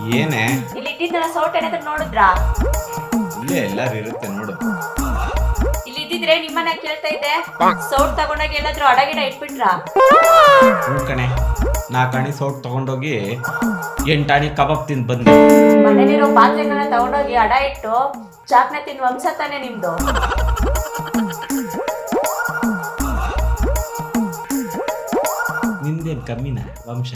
ಏನೇ ಇಲ್ಲಿ ಇಟ್ಟಿದ್ದಲ್ಲ ಸೌಟ್ ಏನಾದ್ರು ನೋಡಿದ್ರಾ ಇಲ್ಲೇ ಎಲ್ಲಾರು ಇರುತ್ತೆ ನೋಡು ಇಲ್ಲಿ ಇದ್ದಿದ್ರೆ ನಿಮ್ಮನ್ನ ಕೇಳ್ತಾ ಇದ್ದೆ ಸೌಟ್ ತಗೊಂಡಾಗ ಎಲ್ಲಾದ್ರೂ ಅಡಗಿಡ ಇಟ್ಬಿಟ್ರಾ ಹ್ಞೂ ಕಣೆ ನಾ ಕಣಿ ಸೌಟ್ ತಗೊಂಡೋಗಿ ಎಂಟಾಣಿ ಕಬಾಬ್ ತಿಂದು ಬಂದೆ ಮನೇಲಿರೋ ಪಾತ್ರೆಗಳನ್ನ ತಗೊಂಡೋಗಿ ಅಡ ಇಟ್ಟು ಚಾಕ್ನ ತಿನ್ ವಂಶ ತಾನೆ ನಿಮ್ದು ನಿಂದೇನು ಕಮ್ಮಿನ ವಂಶ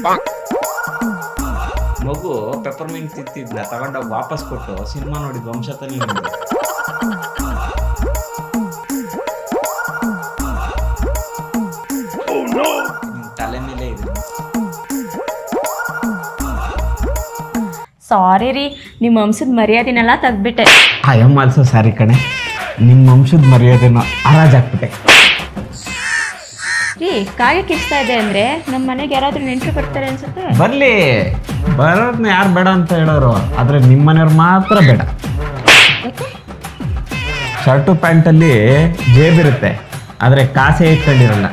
ಮಗು ಪೆಪ್ಪರ್ ಮಿಂಟ್ ತಿಂತಿದ್ನ ತಗೊಂಡೋಗಿ ವಾಪಸ್ ಕೊಟ್ಟು ಸಿನಿಮಾ ನೋಡಿದ ವಂಶ ತಾನೇ ನಿಂದು ನಿನ್ ತಲೆ ಮೇಲೆ ಇದೆ ಸಾರಿ ರೀ ನಿಮ್ಮ ವಂಶದ ಮರ್ಯಾದೆನೆಲ್ಲ ತೆಗ್ದ್ಬಿಟ್ಟೆ ಐ ಆಮ್ ಆಲ್ಸೋ ಸಾರಿ ಕಣೆ ನಿಮ್ಮ ವಂಶದ ಮರ್ಯಾದೆನ ಹಾಕ್ಬಿಟ್ಟೆ ರೀ ಕಾಗೆ ಕಿಚ್ತಾ ಇದೆ ಅಂದ್ರೆ ನಮ್ಮ ಮನೆಗೆ ಯಾರಾದ್ರೂ ನೆಂಟರು ಬರ್ತಾರೆ ಅನ್ಸುತ್ತೆ ಬರ್ಲಿ ಬರೋದ್ನ ಯಾರು ಬೇಡ ಅಂತ ಹೇಳೋರು ಆದ್ರೆ ನಿಮ್ಮ ಮನೆಯವ್ರು ಮಾತ್ರ ಬೇಡ ಶರ್ಟು ಪ್ಯಾಂಟಲ್ಲಿ ಜೇಬಿರುತ್ತೆ ಆದರೆ ಕಾಸೇ ಇಟ್ಕೊಂಡಿರಲ್ಲ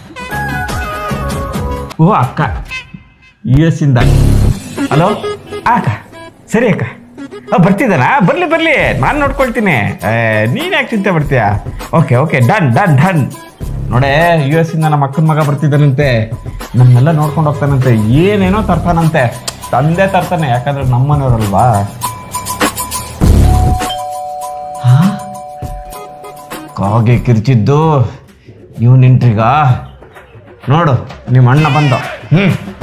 ಓ ಅಕ್ಕ ಯು ಎಸ್ ಇಂದ ಹಲೋ ಅಕ್ಕ ಸರಿ ಅಕ್ಕ ಆ, ಬರ್ತಿದ್ದಾನಾ ಬರ್ಲಿ ಬರ್ಲಿ ನಾನು ನೋಡ್ಕೊಳ್ತೀನಿ ಏ, ನೀನ್ ಯಾಕೆ ಚಿಂತೆ ಬರ್ತೀಯಾ okay okay done done done ನೋಡೆ ಯು ಎಸ್ ಇಂದ ನಮ್ಮ ಅಕ್ಕನ ಮಗ ಬರ್ತಿದ್ದಾನಂತೆ ನಮ್ಮೆಲ್ಲ ನೋಡ್ಕೊಂಡು ಹೋಗ್ತಾನಂತೆ ಏನೇನೋ ತರ್ತಾನಂತೆ ತಂದೆ ತರ್ತಾನೆ ಯಾಕಂದ್ರೆ ನಮ್ಮನೆಯವರಲ್ವಾ ಕಾಗೆ ಕಿರ್ಚಿದ್ದು ಇವನಿಂಟ್ರಿಗ ನೋಡು ನಿಮ್ಮ ಅಣ್ಣ ಬಂದ ಹ್ಮ್